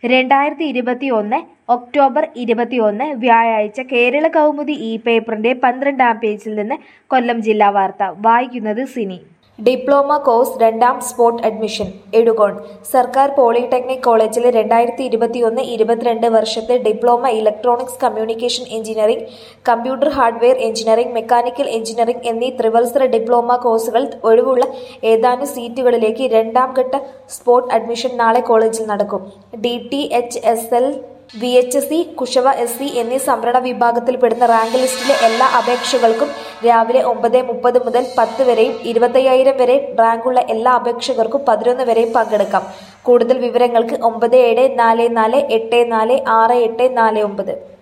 രണ്ടായിരത്തി ഇരുപത്തി ഒന്ന് ഒക്ടോബർ ഇരുപത്തിയൊന്ന് വ്യാഴാഴ്ച കേരള കൗമുദി ഇ പേപ്പറിന്റെ പന്ത്രണ്ടാം പേജിൽ നിന്ന് കൊല്ലം ജില്ലാ വാർത്ത വായിക്കുന്നത് സിനി ഡിപ്ലോമ കോഴ്സ് രണ്ടാം സ്പോട്ട് അഡ്മിഷൻ എഴുകോൺ സർക്കാർ പോളിടെക്നിക് കോളേജിലെ രണ്ടായിരത്തി ഇരുപത്തിയൊന്ന് ഇരുപത്തിരണ്ട് വർഷത്തെ diploma electronics communication engineering computer hardware engineering mechanical engineering എന്നീ ത്രിവത്സര ഡിപ്ലോമ കോഴ്സുകൾ ഒഴിവുള്ള ഏതാനും സീറ്റുകളിലേക്ക് രണ്ടാം ഘട്ട സ്പോട്ട് അഡ്മിഷൻ നാളെ കോളേജിൽ നടക്കും D T H S L V H S C കുശവ എസ് സി എന്നീ സംവരണ വിഭാഗത്തിൽപ്പെടുന്ന റാങ്ക് ലിസ്റ്റിലെ എല്ലാ അപേക്ഷകൾക്കും രാവിലെ ഒമ്പത് മുപ്പത് മുതൽ പത്ത് വരെയും ഇരുപത്തയ്യായിരം വരെ റാങ്കുള്ള എല്ലാ അപേക്ഷകർക്കും പതിനൊന്ന് വരെയും പങ്കെടുക്കാം കൂടുതൽ വിവരങ്ങൾക്ക് ഒമ്പത് ഏഴ് നാല് നാല് എട്ട് നാല് ആറ് എട്ട് നാല് ഒമ്പത്